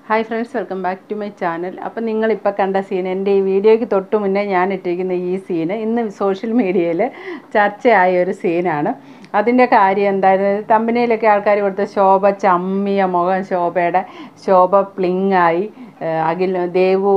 hi friends welcome back to my channel അപ്പം നിങ്ങളിപ്പോൾ കണ്ട സീൻ എൻ്റെ ഈ വീഡിയോയ്ക്ക് തൊട്ട് മുന്നേ ഞാൻ ഇട്ടിരിക്കുന്ന ഈ സീന് ഇന്ന് സോഷ്യൽ മീഡിയയിൽ ചർച്ചയായ ഒരു സീനാണ് അതിൻ്റെ കാര്യം എന്തായിരുന്നു തമ്പനിയിലൊക്കെ ആൾക്കാർ കൊടുത്ത ശോഭ ചമ്മിയ മുഖം ശോഭയുടെ ശോഭ പ്ലിങ്ങായി അഖിൽ ദേവു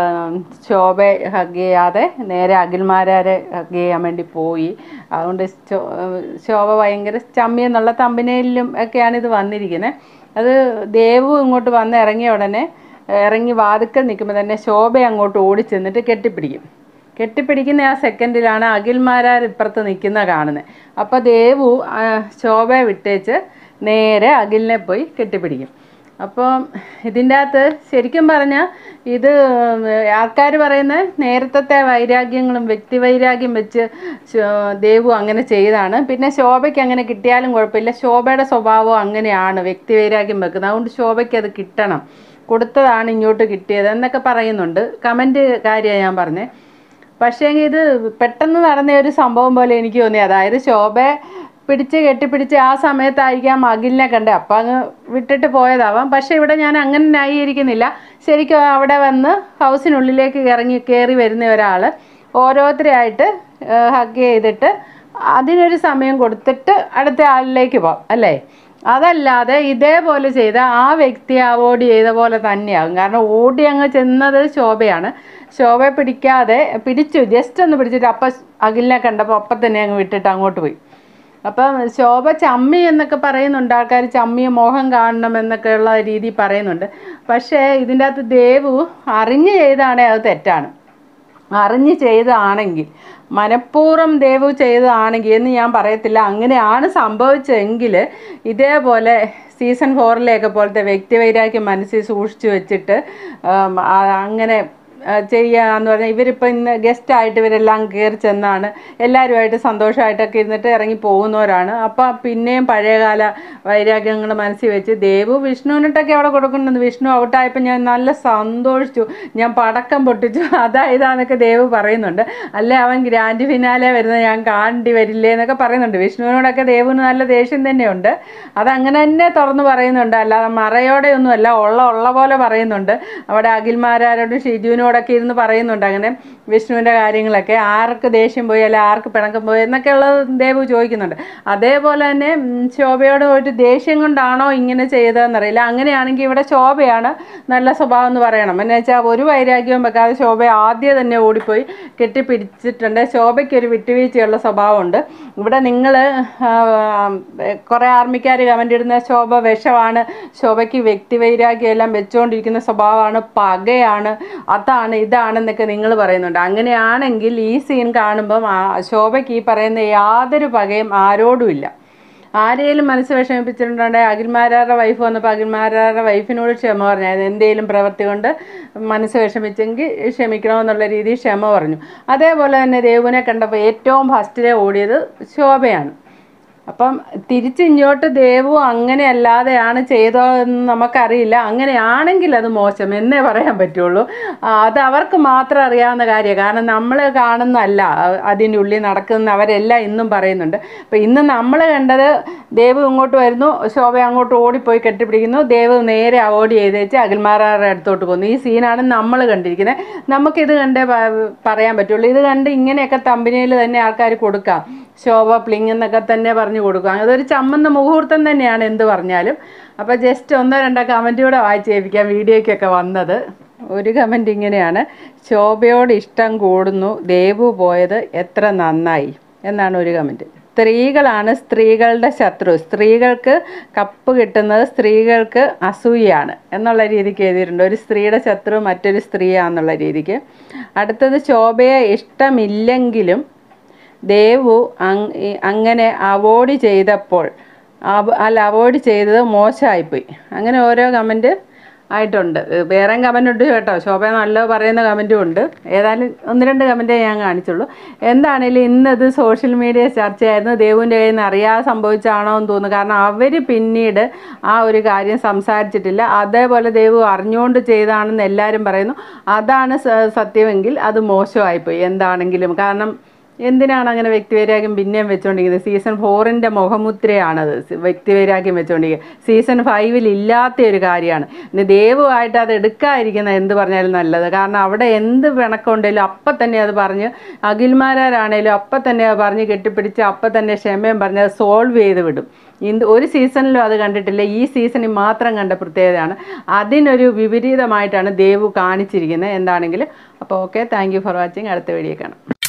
ശോഭയെ ഹഗ് ചെയ്യാതെ നേരെ അഖിൽമാരാരെ ഹഗ് ചെയ്യാൻ വേണ്ടി പോയി അതുകൊണ്ട് ശോ- ശോഭ ഭയങ്കര ചമ്മി എന്നുള്ള തമ്പനയിലും ഒക്കെയാണ് ഇത് വന്നിരിക്കുന്നത് അത് ദേവു ഇങ്ങോട്ട് വന്ന് ഇറങ്ങിയ ഉടനെ ഇറങ്ങി വാതുക്കൽ നിൽക്കുമ്പോൾ തന്നെ ശോഭ അങ്ങോട്ട് ഓടി ചെന്നിട്ട് കെട്ടിപ്പിടിക്കും കെട്ടിപ്പിടിക്കുന്ന ആ സെക്കൻഡിലാണ് അഖിൽമാരാർ ഇപ്പുറത്ത് നിൽക്കുന്ന കാണുന്നത് അപ്പോൾ ദേവു ആ, ശോഭയെ വിട്ടേച്ച് നേരെ അഖിലിനെ പോയി കെട്ടിപ്പിടിക്കും അപ്പോൾ ഇതിൻ്റെ അകത്ത് ശരിക്കും പറഞ്ഞാൽ ഇത് ആൾക്കാർ പറയുന്ന നേരത്തെ വൈരാഗ്യങ്ങളും വ്യക്തി വൈരാഗ്യം വെച്ച് ശോ- ദേവു അങ്ങനെ ചെയ്താണ് പിന്നെ ശോഭയ്ക്ക് അങ്ങനെ കിട്ടിയാലും കുഴപ്പമില്ല ശോഭയുടെ സ്വഭാവം അങ്ങനെയാണ് വ്യക്തി വൈരാഗ്യം വെക്കുന്നത് അതുകൊണ്ട് ശോഭയ്ക്ക് അത് കിട്ടണം കൊടുത്തതാണ് ഇങ്ങോട്ട് കിട്ടിയത് എന്നൊക്കെ പറയുന്നുണ്ട് കമൻറ്റ് കാര്യമാണ് ഞാൻ പറഞ്ഞത് പക്ഷേ ഇത് പെട്ടെന്ന് നടന്ന ഒരു സംഭവം പോലെ എനിക്ക് തോന്നി അതായത് ശോഭയെ പിടിച്ച് കെട്ടിപ്പിടിച്ച് ആ സമയത്തായിരിക്കാം അഖിലിനെ കണ്ടത് അപ്പം അങ്ങ് വിട്ടിട്ട് പോയതാവാം പക്ഷേ ഇവിടെ ഞാൻ അങ്ങനെ ന്യായീകരിക്കുന്നില്ല ശരിക്കും അവിടെ വന്ന് ഹൗസിനുള്ളിലേക്ക് ഇറങ്ങി കയറി വരുന്ന ഒരാൾ ഓരോരുത്തരെയായിട്ട് ഹഗ് ചെയ്തിട്ട് അതിനൊരു സമയം കൊടുത്തിട്ട് അടുത്ത ആളിലേക്ക് പോകാം അല്ലേ അതല്ലാതെ ഇതേപോലെ ചെയ്ത ആ വ്യക്തി അവോയ്ഡ് ചെയ്ത പോലെ തന്നെയാകും കാരണം ഓടി അങ്ങ് ചെന്നത് ശോഭയാണ് ശോഭയെ പിടിക്കാതെ പിടിച്ചു ജസ്റ്റ് ഒന്ന് പിടിച്ചിട്ട് അപ്പം അഖിലിനെ കണ്ടപ്പോൾ അപ്പം തന്നെ അങ്ങ് വിട്ടിട്ട് അങ്ങോട്ട് പോയി അപ്പം ശോഭ ചമ്മി എന്നൊക്കെ പറയുന്നുണ്ട് ആൾക്കാർ ചമ്മിയ മോഹം കാണണം എന്നൊക്കെയുള്ള രീതി പറയുന്നുണ്ട് പക്ഷേ ഇതിൻ്റെ അകത്ത് ദേവു അറിഞ്ഞ് ചെയ്താണെങ്കിൽ അത് തെറ്റാണ് അറിഞ്ഞ് ചെയ്തതാണെങ്കിൽ മനഃപൂർവ്വം ദേവു ചെയ്തതാണെങ്കിൽ എന്ന് ഞാൻ പറയത്തില്ല അങ്ങനെയാണ് സംഭവിച്ചതെങ്കിൽ ഇതേപോലെ സീസൺ ഫോറിലെയൊക്കെ പോലത്തെ വ്യക്തിവൈരാഗ്യം മനസ്സിൽ സൂക്ഷിച്ചു വെച്ചിട്ട് ആം, ആ, അങ്ങനെ ആ, ചെയ്യാന്ന് പറഞ്ഞാൽ ഇവരിപ്പോൾ ഇന്ന് ഗസ്റ്റായിട്ട് ഇവരെല്ലാം കയറി ചെന്നാണ് എല്ലാവരുമായിട്ട് സന്തോഷമായിട്ടൊക്കെ ഇരുന്നിട്ട് ഇറങ്ങി പോകുന്നവരാണ് അപ്പം പിന്നെയും പഴയകാല വൈരാഗ്യങ്ങൾ മനസ്സിൽ വെച്ച് ദേവു വിഷ്ണുവിനിട്ടൊക്കെ അവിടെ കൊടുക്കുന്നുണ്ട് വിഷ്ണു ഔട്ടായപ്പോൾ ഞാൻ നല്ല സന്തോഷിച്ചു ഞാൻ പടക്കം പൊട്ടിച്ചു അതാ ഇതാന്നൊക്കെ ദേവു പറയുന്നുണ്ട് അല്ലേ അവൻ ഗ്രാൻഡ് ഫിനാലെ വരുന്നത് ഞാൻ കാണേണ്ടി വരില്ലേ എന്നൊക്കെ പറയുന്നുണ്ട് വിഷ്ണുവിനോടൊക്കെ ദേവുവിന് നല്ല ദേഷ്യം തന്നെയുണ്ട് അതങ്ങനെ തന്നെ തുറന്ന് പറയുന്നുണ്ട് അല്ലാതെ മറയോടെ ഒന്നുമല്ല ഉള്ള ഉള്ള പോലെ പറയുന്നുണ്ട് അവിടെ അഖിൽമാരോടും ഷിജുവിനോടൊക്കെ ഇരുന്ന് പറയുന്നുണ്ട് അങ്ങനെ വിഷ്ണുവിൻ്റെ കാര്യങ്ങളൊക്കെ ആർക്ക് ദേഷ്യം പോയി അല്ലെ ആർക്ക് പിണക്കം പോയി എന്നൊക്കെയുള്ളത് ദേവു ചോദിക്കുന്നുണ്ട് അതേപോലെ തന്നെ ഉം, ശോഭയോട് ഒരു ദേഷ്യം കൊണ്ടാണോ ഇങ്ങനെ ചെയ്തതെന്നറിയില്ല അങ്ങനെയാണെങ്കിൽ ഇവിടെ ശോഭയാണ് നല്ല സ്വഭാവം എന്ന് പറയണം എന്ന് വെച്ചാൽ ഒരു വൈരാഗ്യവും വെക്കാതെ ശോഭ ആദ്യം തന്നെ ഓടിപ്പോയി കെട്ടിപ്പിടിച്ചിട്ടുണ്ട് ശോഭയ്ക്ക് ഒരു വിട്ടുവീഴ്ചയുള്ള സ്വഭാവമുണ്ട് ഇവിടെ നിങ്ങൾ കുറേ ആർമിക്കാർ കമൻ്റ് ഇടുന്ന ശോഭ വിഷമാണ് ശോഭയ്ക്ക് വ്യക്തി വൈരാഗ്യം എല്ലാം വെച്ചുകൊണ്ടിരിക്കുന്ന സ്വഭാവമാണ് പകയാണ് അതാണ് ഇതാണെന്നൊക്കെ നിങ്ങൾ പറയുന്നുണ്ട് അങ്ങനെയാണെങ്കിൽ ഈ സീൻ കാണുമ്പം ആ ശോഭയ്ക്ക് ഈ പറയുന്ന യാതൊരു പകയും ആരോടുമില്ല ആരെയും മനസ്സ് വിഷമിപ്പിച്ചിട്ടുണ്ടെങ്കിൽ അഖിൽമാരാരുടെ വൈഫ് വന്നപ്പോൾ അഖിൽമാരാരുടെ വൈഫിനോട് ക്ഷമ പറഞ്ഞു അതായത് എന്തെങ്കിലും പ്രവൃത്തി കൊണ്ട് മനസ്സ് വിഷമിച്ചെങ്കിൽ ക്ഷമിക്കണമെന്നുള്ള രീതിയിൽ ക്ഷമ പറഞ്ഞു അതേപോലെ തന്നെ ദേവുവിനെ കണ്ടപ്പോൾ ഏറ്റവും ഫസ്റ്റിലെ ഓടിയത് ശോഭയാണ് അപ്പം തിരിച്ചിങ്ങോട്ട് ദേവു അങ്ങനെ അല്ലാതെയാണ് ചെയ്തതെന്ന് നമുക്കറിയില്ല അങ്ങനെയാണെങ്കിൽ അത് മോശം എന്നേ പറയാൻ പറ്റുള്ളൂ ആ, അത് അവർക്ക് മാത്രം അറിയാവുന്ന കാര്യമാണ് കാരണം നമ്മൾ കാണുന്നതല്ല അ- അതിൻ്റെ ഉള്ളിൽ നടക്കുന്ന അവരെല്ലാം ഇന്നും പറയുന്നുണ്ട് അപ്പം ഇന്ന് നമ്മൾ കണ്ടത് ദേവ് ഇങ്ങോട്ട് വരുന്നു ശോഭ അങ്ങോട്ട് ഓടിപ്പോയി കെട്ടിപ്പിടിക്കുന്നു ദേവ് നേരെ അവോയ്ഡ് ചെയ്ത് വെച്ച് അഖിൽമാരുടെ അടുത്തോട്ട് പോകുന്നു ഈ സീനാണ് നമ്മൾ കണ്ടിരിക്കുന്നത് നമുക്കിത് കണ്ടേ പ- പറയാൻ പറ്റുള്ളൂ ഇത് കണ്ട് ഇങ്ങനെയൊക്കെ തമ്പനിയിൽ തന്നെ ആൾക്കാർ കൊടുക്കാം ശോഭ പ്ലിങ് എന്നൊക്കെ തന്നെ പറഞ്ഞു കൊടുക്കാം അതൊരു ചമ്മന്ന മുഹൂർത്തം തന്നെയാണ് എന്ത് പറഞ്ഞാലും അപ്പോൾ ജസ്റ്റ് ഒന്നോ രണ്ടോ കമൻറ്റ് കൂടെ വായിച്ച് കേൾപ്പിക്കാം വീഡിയോയ്ക്കൊക്കെ വന്നത് ഒരു കമൻറ്റ് ഇങ്ങനെയാണ് ശോഭയോട് ഇഷ്ടം കൂടുന്നു ദേവു പോയത് എത്ര നന്നായി എന്നാണ് ഒരു കമൻറ്റ് സ്ത്രീകളാണ് സ്ത്രീകളുടെ ശത്രു സ്ത്രീകൾക്ക് കപ്പ് കിട്ടുന്നത് സ്ത്രീകൾക്ക് അസൂയാണ് എന്നുള്ള രീതിക്ക് എഴുതിയിട്ടുണ്ട് ഒരു സ്ത്രീയുടെ ശത്രു മറ്റൊരു സ്ത്രീയാന്നുള്ള രീതിക്ക് അടുത്തത് ശോഭയെ ഇഷ്ടമില്ലെങ്കിലും ദേവു അങ് ഈ- അങ്ങനെ അവോയ്ഡ് ചെയ്തപ്പോൾ അവ- അല്ല അവോയ്ഡ് ചെയ്തത് മോശമായിപ്പോയി അങ്ങനെ ഓരോ കമൻറ്റ് ആയിട്ടുണ്ട് ഏഹ് വേറെയും കമൻ്റ് ഉണ്ട് കേട്ടോ ശോഭ നല്ല പറയുന്ന കമൻറ്റും ഉണ്ട് ഏതായാലും ഒന്ന് രണ്ട് കമൻറ്റേ ഞാൻ കാണിച്ചുള്ളൂ എന്താണേലും ഇന്നത് സോഷ്യൽ മീഡിയ ചർച്ചയായിരുന്നു ദേവുവിൻ്റെ കയ്യിൽ നിന്ന് അറിയാതെ സംഭവിച്ചാണോ എന്ന് തോന്നുന്നു കാരണം അവർ പിന്നീട് ആ ഒരു കാര്യം സംസാരിച്ചിട്ടില്ല അതേപോലെ ദേവു അറിഞ്ഞുകൊണ്ട് ചെയ്താണെന്ന് എല്ലാവരും പറയുന്നു അതാണ് സ- സത്യമെങ്കിൽ അത് മോശമായിപ്പോയി എന്താണെങ്കിലും കാരണം എന്തിനാണ് അങ്ങനെ വ്യക്തിവൈരാഗ്യം പിന്നെയും വെച്ചുകൊണ്ടിരിക്കുന്നത് സീസൺ ഫോറിൻ്റെ മുഖമുദ്രയാണത് സി- വ്യക്തിവൈരാഗ്യം വെച്ചുകൊണ്ടിരിക്കുക സീസൺ ഫൈവിൽ ഇല്ലാത്ത ഒരു കാര്യമാണ് ഇനി ദൈവമായിട്ട് അത് എടുക്കാതിരിക്കുന്ന എന്ത് പറഞ്ഞാലും നല്ലത് കാരണം അവിടെ എന്ത് പിണക്കമുണ്ടെങ്കിലും അപ്പം തന്നെ അത് പറഞ്ഞ് അഖിൽമാരാണേലും അപ്പം തന്നെ അത് പറഞ്ഞ് കെട്ടിപ്പിടിച്ച് അപ്പം തന്നെ ക്ഷമയും പറഞ്ഞ് അത് സോൾവ് ചെയ്ത് വിടും ഇന്ത് ഒരു സീസണിലും അത് കണ്ടിട്ടില്ല ഈ സീസണിൽ മാത്രം കണ്ട പ്രത്യേകതയാണ് അതിനൊരു വിപരീതമായിട്ടാണ് ദേവു കാണിച്ചിരിക്കുന്നത് എന്താണെങ്കിലും അപ്പോൾ okay thank you for watching അടുത്ത വീഡിയോ കാണാം